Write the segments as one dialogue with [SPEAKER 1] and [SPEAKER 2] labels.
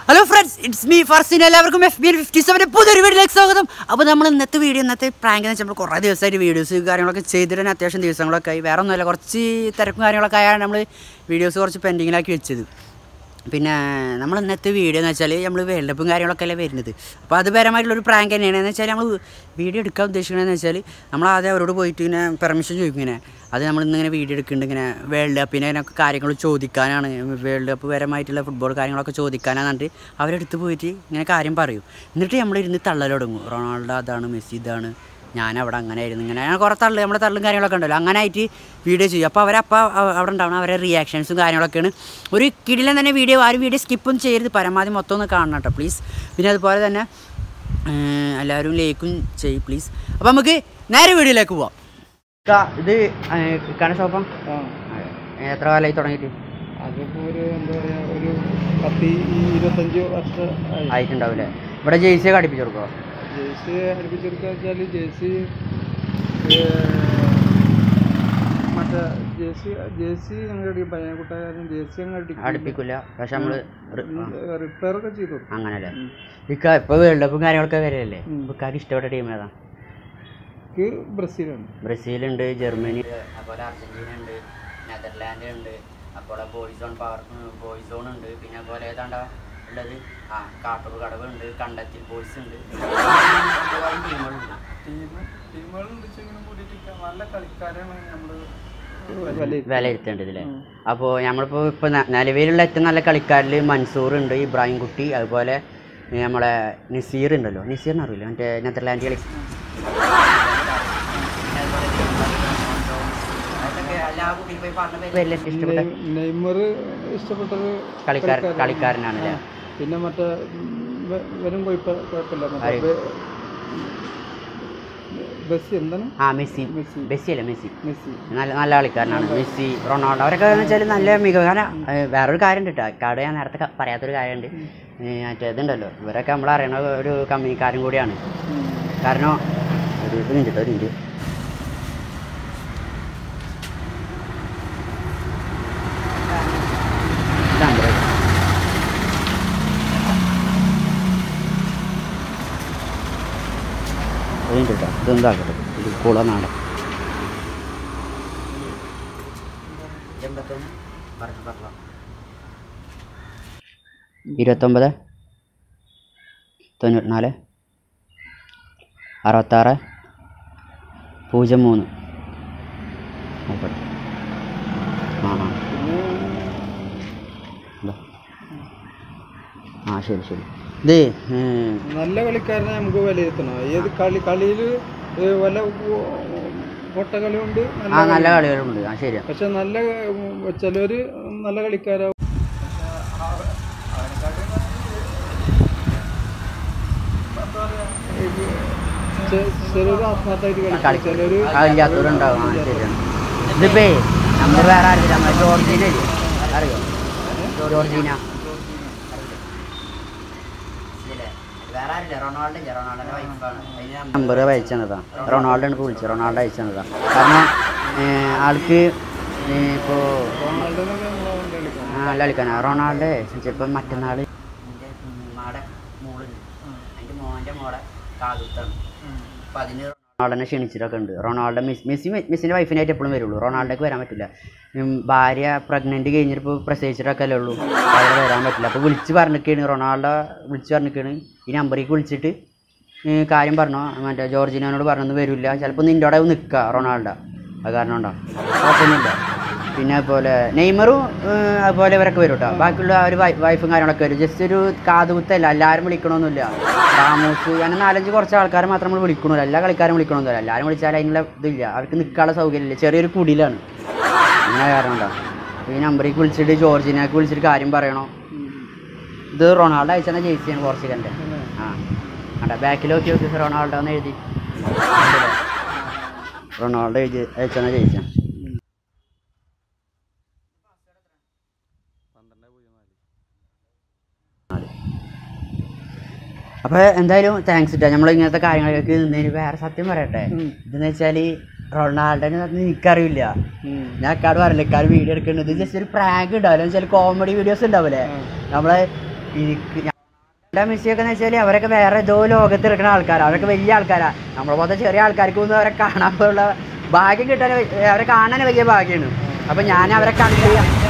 [SPEAKER 1] Hello friends it's me Farzin എല്ലാവർക്കും F B fifty സെവൻ്റെ പുതിയൊരു വീഡിയോയിലേക്ക് സ്വാഗതം അപ്പോൾ നമ്മൾ ഇന്നത്തെ വീഡിയോ ഇന്നത്തെ പ്രാങ്ക് എന്ന് വെച്ചാൽ നമ്മൾ കുറേ ദിവസമായിട്ട് വീഡിയോസ് കാര്യങ്ങളൊക്കെ ചെയ്തിട്ട് തന്നെ അത്യാവശ്യം ദിവസങ്ങളൊക്കെ ആയി വേറെ ഒന്നുമില്ല കുറച്ച് തിരക്കും കാര്യങ്ങളൊക്കെ ആയാണ് നമ്മൾ വീഡിയോസ് കുറച്ച് പെൻഡിങ്ങിലാക്കി വെച്ചത് പിന്നെ നമ്മൾ ഇന്നത്തെ വീഡിയോ എന്ന് വെച്ചാൽ നമ്മൾ വേൾഡ് കപ്പും കാര്യങ്ങളൊക്കെ അല്ലേ വരുന്നത് അപ്പോൾ അത് പരമായിട്ടുള്ളൊരു പ്രാങ്ക് തന്നെയാണ് എന്ന് വെച്ചാൽ നമ്മൾ വീഡിയോ എടുക്കാൻ ഉദ്ദേശിക്കണമെന്ന് വെച്ചാൽ നമ്മൾ ആദ്യം അവരോട് പോയിട്ട് ഇങ്ങനെ പെർമിഷൻ ചോദിക്കും ഇങ്ങനെ അത് നമ്മൾ ഇന്നിങ്ങനെ വീഡിയോ എടുക്കുന്നുണ്ട് ഇങ്ങനെ വേൾഡ് കപ്പിനെ ഒക്കെ കാര്യങ്ങൾ ചോദിക്കാനാണ് വേൾഡ് കപ്പ് പരമായിട്ടുള്ള ഫുട്ബോൾ കാര്യങ്ങളൊക്കെ ചോദിക്കാനാണ് പറഞ്ഞിട്ട് അവരെടുത്ത് പോയിട്ട് ഇങ്ങനെ കാര്യം പറയും എന്നിട്ട് നമ്മളിരുന്ന് തള്ളൽ തുടങ്ങും റൊണാൾഡോ അതാണ് മെസ്സി ഇതാണ് ഞാൻ അവിടെ അങ്ങനെ ആയിരുന്നു ഇങ്ങനെ അങ്ങനെ കുറേ തള്ളു നമ്മുടെ തള്ളും കാര്യങ്ങളൊക്കെ ഉണ്ടല്ലോ അങ്ങനെ ആയിട്ട് വീഡിയോ ചെയ്യും അപ്പോൾ അവരപ്പോൾ അവിടെ ഉണ്ടാവണം അവരെ റിയാക്ഷൻസും കാര്യങ്ങളൊക്കെയാണ് ഒരു കിടിലൻ തന്നെ വീഡിയോ ആരും വീഡിയോ സ്കിപ്പും ചെയ്യരുത് പരമാവധി മൊത്തം ഒന്ന് കാണണം കേട്ടോ പ്ലീസ് പിന്നെ അതുപോലെ തന്നെ ഏർ, എല്ലാവരും ലേക്കും ചെയ്യും പ്ലീസ് അപ്പോൾ നമുക്ക് നേരെ വീഡിയോയിലേക്ക് പോവാം ഇത് കണ ഷോപ്പം
[SPEAKER 2] ആ
[SPEAKER 1] എത്ര കാലമായി തുടങ്ങിയിട്ട്
[SPEAKER 2] അതിപ്പോ ഒരു എന്താ പറയാ ഒരു പത്ത് ഈ- ഇരുപത്തഞ്ച് വർഷം ആയി
[SPEAKER 1] ആയിട്ടുണ്ടാവില്ലേ ഇവിടെ ജേഴ്സി ഒക്കെ അടുപ്പിച്ച് കൊടുക്കുമോ
[SPEAKER 2] ജേഴ്സി അടുപ്പിച്ചെടുക്കുക വെച്ചാൽ ജേഴ്സി മറ്റേ ജേഴ്സി ജേഴ്സി ഞങ്ങൾ അടിക്കും പയ്യൻകുട്ടാരും ജേഴ്സി ഞങ്ങൾ
[SPEAKER 1] അടുപ്പിക്കില്ല പക്ഷെ നമ്മൾ
[SPEAKER 2] റിപ്പയർ ഒക്കെ ചെയ്തു കൊടുക്കും.
[SPEAKER 1] അങ്ങനല്ലേ
[SPEAKER 2] ഉം.
[SPEAKER 1] ഇക്ക ഇപ്പോൾ വേൾഡ് കപ്പും കാര്യങ്ങളൊക്കെ വരെയല്ലേ
[SPEAKER 2] ഉം.
[SPEAKER 1] ഇക്കാർക്ക് ഇഷ്ടപ്പെട്ട ടീം ഏതാ
[SPEAKER 2] എനിക്ക് ബ്രസീലാണ്
[SPEAKER 1] ബ്രസീലുണ്ട് ജർമ്മനി അതുപോലെ അർജന്റീന ഉണ്ട് നെതർലാൻഡ് ഉണ്ട് അതുപോലെ ബോയ്സോൺ പവർ ബോയ്സോൺ ഉണ്ട് പിന്നെ അതുപോലെ ഏതാണ്ടാ ഉള്ളത് ആ കാട്ടൂർ കടവ് ഉണ്ട് കണ്ടത്തിൽ ബോയ്സ് ഉണ്ട് ഒരുപാട് ടീമുകളുണ്ട്
[SPEAKER 2] നല്ല കളിക്കാരാണ് നമ്മൾ
[SPEAKER 1] വിലയിരുത്തേണ്ടത് അല്ലേ അപ്പോൾ നമ്മളിപ്പോൾ ഇപ്പോൾ നിലവിലുള്ള ഏറ്റവും നല്ല കളിക്കാരിൽ മൻസൂർ ഉണ്ട് ഇബ്രാഹിം കുട്ടി അതുപോലെ ഏ, നമ്മളെ നസീർ ഉണ്ടല്ലോ നസീറിന് അറിയില്ല മറ്റേ നെതർലാൻഡ് കളി ഇഷ്ടപ്പെട്ട
[SPEAKER 2] നെയ്മർ ഇഷ്ടപ്പെട്ടത്
[SPEAKER 1] കളിക്കാരൻ കളിക്കാരനാണ് അല്ലേ
[SPEAKER 2] പിന്നെ മറ്റേ വ- വരും കുഴപ്പ കുഴപ്പമില്ല മറ്റേ
[SPEAKER 1] ആര്?
[SPEAKER 2] ബെ- ബസ്സി എന്താണ്
[SPEAKER 1] ആ മെസ്സി
[SPEAKER 2] മെസ്സി
[SPEAKER 1] മെസ്സി അല്ലേ മെസ്സി
[SPEAKER 2] മെസ്സി
[SPEAKER 1] നല്ല നല്ല കളിക്കാരനാണ് മെസ്സി റൊണാൾഡോ അവരൊക്കെ എന്ന് വെച്ചാൽ നല്ല മികവ് കാരണം ഏഹ്, വേറൊരു കാര്യമുണ്ട് കേട്ടോ കാട് ഞാൻ നേരത്തെ ക- പറയാത്തൊരു കാര്യമുണ്ട് ഏഹ്, മറ്റേ ഇതുണ്ടല്ലോ ഇവരൊക്കെ നമ്മൾ അറിയണ ഒരു കമ്പനിക്കാരും കൂടിയാണ് കാരണം ഒരു ഇത് മിനിറ്റ് ഒരു മിനിറ്റ് ഇതാണ് ബ്രോ. ഒരു മിനിറ്റ് കേട്ടോ ഇതെന്താക്കട്ടെ ഇത് കുള നാടൻ ഇരുപത്തൊമ്പത് തൊണ്ണൂറ്റിനാല് അറുപത്താറ് പൂജ്യം മൂന്ന് ആയിക്കോട്ടെ ആ ആ
[SPEAKER 2] പിന്നെ
[SPEAKER 1] ഇതാ. ആ ശരി ശരി ഇത് ഏഹ്,
[SPEAKER 2] നല്ല കളിക്കാരനെ നമുക്ക് വിലയിരുത്തണം ഏത് കളി കളിയിൽ വല്ല പൊട്ട കളിയുണ്ട്
[SPEAKER 1] ആ നല്ല കളികളുണ്ട് ആ ശരിയാ
[SPEAKER 2] പക്ഷെ നല്ല ചിലര് നല്ല കളിക്കാരാവും ചിലര് ആത്മാർത്ഥമായിട്ട് കളിക്കും
[SPEAKER 1] കളി
[SPEAKER 2] ചിലര്
[SPEAKER 1] കളിക്കാത്തവരുണ്ടാവും ആ ശരിയാണ് ഇതിപ്പേ നമ്മൾ വേറെ ആരില്ല നമ്മൾ ജോർജീന ഇല്ലേ അറിയോ ജോർജീന നമ്പർ അയച്ചതാ റൊണാൾഡോ ആണ് വിളിച്ചത് റൊണാൾഡോ അയച്ചതാ കാരണം ഏഹ്, ആൾക്ക് ഇപ്പോൾ
[SPEAKER 2] റൊണാൾഡോനൊക്കെ നമ്മളെ കളിക്കണം
[SPEAKER 1] നല്ല കളിക്കാനാ റൊണാൾഡോ ചിലപ്പോൾ മറ്റന്നാൾ ഉമ്മാടെ മോളുണ്ട് അതിൻ്റെ മോൻ്റെ മോളെ കാതുത്താണ് അപ്പോൾ അതിന് റൊണാൾഡോനെ ക്ഷണിച്ചിട്ടൊക്കെ ഉണ്ട് റൊണാൾഡോ മെസ്സി മെസ്സി മെസ്സിൻ്റെ വൈഫിനായിട്ട് എപ്പോഴും വരുള്ളൂ റൊണാൾഡോക്ക് വരാൻ പറ്റില്ല ഉം, ഭാര്യ പ്രഗ്നൻറ്റ് കഴിഞ്ഞിട്ട് പ്രസവിച്ചിട്ടൊക്കെ അല്ലേ ഉള്ളൂ അവിടെ വരാൻ പറ്റില്ല അപ്പോൾ വിളിച്ച് പറഞ്ഞിരിക്കുകയാണ് റൊണാൾഡോ വിളിച്ച് പറഞ്ഞിരിക്കുകയാണ് ഈ നമ്പറിലേക്ക് വിളിച്ചിട്ട് ഉം, കാര്യം പറഞ്ഞോ മറ്റേ ജോർജിനോട് പറഞ്ഞൊന്നും വരില്ല ചിലപ്പോൾ നിൻ്റെ അവിടെ നിൽക്കുക റൊണാൾഡോ അത് കാരണം ഉണ്ടോ കുഴപ്പമൊന്നുമില്ല പിന്നെ അതുപോലെ നെയ്മറും ഏഹ്, അതുപോലെ ഇവരൊക്കെ വരും കേട്ടോ ബാക്കിയുള്ള ആ ഒരു വൈ- വൈഫും കാര്യങ്ങളൊക്കെ വരും ജസ്റ്റ് ഒരു കാതുകുത്തല്ല എല്ലാവരും വിളിക്കണമെന്നില്ല റാമോസ് അങ്ങനെ നാലഞ്ച് കുറച്ച് ആൾക്കാരെ മാത്രം നമ്മൾ വിളിക്കണമല്ലോ എല്ലാ കളിക്കാരും വിളിക്കണമെന്നില്ല എല്ലാവരും വിളിച്ചാൽ അതിനുള്ള ഇതില്ല അവർക്ക് നിൽക്കാനുള്ള സൗകര്യമില്ല ചെറിയൊരു കുടിയിലാണ് അങ്ങനെ കാരണം ഉണ്ടോ ഈ നമ്പറിലേക്ക് വിളിച്ചിട്ട് ജോർജിനൊക്കെ വിളിച്ചിട്ട് കാര്യം പറയണോ ഇത് റൊണാൾഡോ അയച്ചാൽ ജയിച്ചാണ് പോർച്ചുഗലിൻ്റെ ആ അണ്ട ബാക്കിൽ നോക്കി നോക്കി റൊണാൾഡോ എന്ന് എഴുതി റൊണാൾഡോ എഴുതി അയച്ചാൽ ജയിച്ചാൽ അപ്പോൾ എന്തായാലും താങ്ക്സ് ഇട്ടാ നമ്മൾ ഇങ്ങനത്തെ കാര്യങ്ങളൊക്കെ നിന്നതിന് വേറെ സത്യം പറയട്ടെ ഇതെന്ന് വെച്ചാൽ റൊണാൾഡോനെ എനിക്കറിയില്ല ഞാൻ അക്കാട് പറയില്ല ഇക്കാട് വീഡിയോ എടുക്കുന്നത് ജസ്റ്റ് ഒരു പ്രാങ്ക് ഉണ്ടാവില്ല എന്ന് വെച്ചാൽ കോമഡി വീഡിയോസ് ഉണ്ടാവില്ലേ നമ്മളെ എനിക്ക് എന്താ മിസ്സിയൊക്കെ എന്ന് വെച്ചാൽ അവരൊക്കെ വേറെ ഏതോ ലോകത്ത് എടുക്കുന്ന ആൾക്കാരാണ് അവരൊക്കെ വലിയ ആൾക്കാരാണ് നമ്മളെ പോലത്തെ ചെറിയ ആൾക്കാർക്ക് ഒന്നും അവരെ കാണാൻ പോലുള്ള ഭാഗ്യം കിട്ടാൻ അവരെ കാണാൻ വലിയ ഭാഗ്യമാണ് അപ്പം ഞാൻ അവരെ കണ്ട്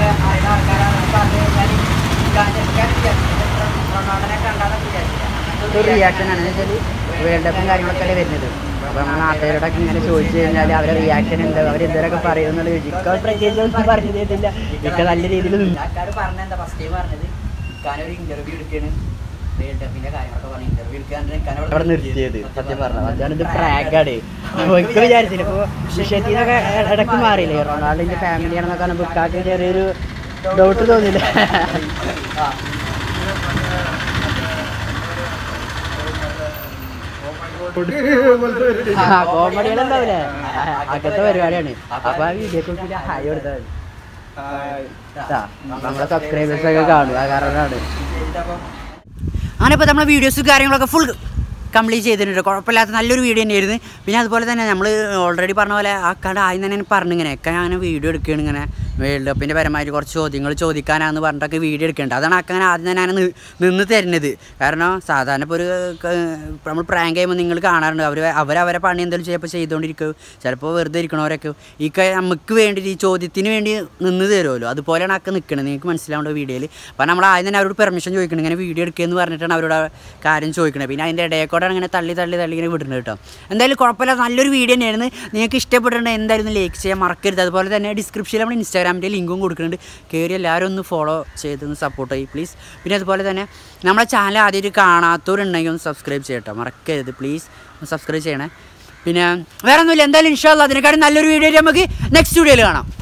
[SPEAKER 1] ഒരു റിയാക്ഷനാണ് എന്ന് വെച്ചാൽ വേൾഡ് കപ്പും കാര്യങ്ങളൊക്കെ അല്ലേ വരുന്നത് അപ്പോൾ നമ്മൾ നാട്ടുകാരോടൊക്കെ ഇങ്ങനെ ചോദിച്ചു കഴിഞ്ഞാൽ അവരെ റിയാക്ഷൻ ഉണ്ട് അവർ എന്തെങ്കിലുമൊക്കെ പറയും എന്നുള്ള ചോദിച്ചു ഇക്ക പ്രത്യേകിച്ച് ഒന്നും പറഞ്ഞു തരുന്നില്ല ഇക്ക നല്ല രീതിയിൽ ആൾക്കാർ പറഞ്ഞെന്താ ഫസ്റ്റ് പറഞ്ഞത് ഇക്കാനൊരു ഇന്റർവ്യൂ എടുക്കാണ് വേൾഡ് കപ്പിന്റെ കാര്യങ്ങളൊക്കെ പറഞ്ഞ് ഇന്റർവ്യൂ എടുക്കാൻ അവിടെ നിർത്തിയത് സത്യം പറഞ്ഞത് അതാണ് ഇത് പ്രാഗാണ് ഇപ്പൊ വിചാരിച്ചില്ല ഇപ്പൊ വിഷയത്തിനൊക്കെ ഇടയ്ക്ക് മാറിയില്ലേ റൊണാൾഡിന്റെ ഫാമിലിയാണെന്നൊക്കെ കാണുമ്പോൾ ഇക്കാക്ക് ചെറിയൊരു ഡൗട്ട് തോന്നില്ല കോമഡികളുണ്ടാവില്ലേ അങ്ങനത്തെ പരിപാടിയാണ് അപ്പൊ ആ വീഡിയോ ഒക്കെ ഹായ് കൊടുത്താൽ മതി നമ്മളെ സബ്സ്ക്രൈബേഴ്സ് ഒക്കെ കാണും ആ കാരണമാണ് അങ്ങനെ ഇപ്പോൾ നമ്മളെ വീഡിയോസ് കാര്യങ്ങളൊക്കെ ഫുൾ കംപ്ലീറ്റ് ചെയ്തിട്ടുണ്ട് കുഴപ്പമില്ലാത്ത നല്ലൊരു വീഡിയോ തന്നെയായിരുന്നു പിന്നെ അതുപോലെ തന്നെ നമ്മൾ ഓൾറെഡി പറഞ്ഞ പോലെ ആ കട ആദ്യം തന്നെ പറഞ്ഞു ഇങ്ങനെ ഒക്കെ ഞാൻ വീഡിയോ എടുക്കുകയാണ് ഇങ്ങനെ വേൾഡ് കപ്പിൻ്റെ പരമായിട്ട് കുറച്ച് ചോദ്യങ്ങൾ ചോദിക്കാനാന്ന് പറഞ്ഞിട്ടൊക്കെ വീഡിയോ എടുക്കേണ്ടത് അതാണ് അങ്ങനെ ആദ്യം തന്നെ ഞാൻ നി- നിന്ന് തരുന്നത് കാരണം സാധാരണ ഇപ്പോൾ ഒരു ക- ഇപ്പൊ നമ്മൾ പ്രാങ്ക് ചെയ്യുമ്പോൾ നിങ്ങൾ കാണാറുണ്ട് അവർ അവരവരെ പണി എന്തെങ്കിലും ചിലപ്പോൾ ചെയ്തുകൊണ്ടിരിക്കും ചിലപ്പോൾ വെറുതെ ഇരിക്കണവരൊക്കെ ഈ ക- നമുക്ക് വേണ്ടി ഈ ചോദ്യത്തിന് വേണ്ടി നിന്ന് തരുമല്ലോ അതുപോലെയാണ് അക്കെ നിൽക്കുന്നത് നിങ്ങൾക്ക് മനസ്സിലാവേണ്ട വീഡിയോയിൽ അപ്പോൾ നമ്മൾ ആദ്യം തന്നെ അവരോട് പെർമിഷൻ ചോദിക്കണം ഇങ്ങനെ വീഡിയോ എടുക്കുകയെന്ന് പറഞ്ഞിട്ടാണ് അവരോട് ആ കാര്യം ചോദിക്കണത് പിന്നെ അതിൻ്റെ ഇടയിൽ കൂടെ ഇങ്ങനെ തള്ളി തള്ളി തള്ളി ഇങ്ങനെ വിടുന്നത് കേട്ടോ എന്തായാലും കുഴപ്പമില്ല നല്ലൊരു വീഡിയോ തന്നെയായിരുന്നു നിങ്ങൾക്ക് ഇഷ്ടപ്പെട്ടിട്ടുണ്ടെങ്കിൽ എന്തായാലും ലൈക്ക് ചെയ്യാൻ മറക്കരുത് അതുപോലെ തന്നെ ഡിസ്ക്രിപ്ഷനിൽ നമ്മൾ ഇൻസ്റ്റാഗ്രാമിൻ്റെ ലിങ്കും കൊടുക്കുന്നുണ്ട് കയറി എല്ലാവരും ഒന്ന് ഫോളോ ചെയ്തൊന്ന് സപ്പോർട്ട് ചെയ്യും പ്ലീസ് പിന്നെ അതുപോലെ തന്നെ നമ്മളെ ചാനൽ ആദ്യമായിട്ട് കാണാത്തവരുണ്ടെങ്കിൽ ഒന്ന് സബ്സ്ക്രൈബ് ചെയ്യട്ടോ മറക്കരുത് പ്ലീസ് ഒന്ന് സബ്സ്ക്രൈബ് ചെയ്യണേ പിന്നെ വേറെ ഒന്നുമില്ല എന്തായാലും ഇൻഷാല്ല അതിനെക്കാളും നല്ലൊരു വീഡിയോ നമുക്ക് നെക്സ്റ്റ് വീഡിയോയിൽ കാണാം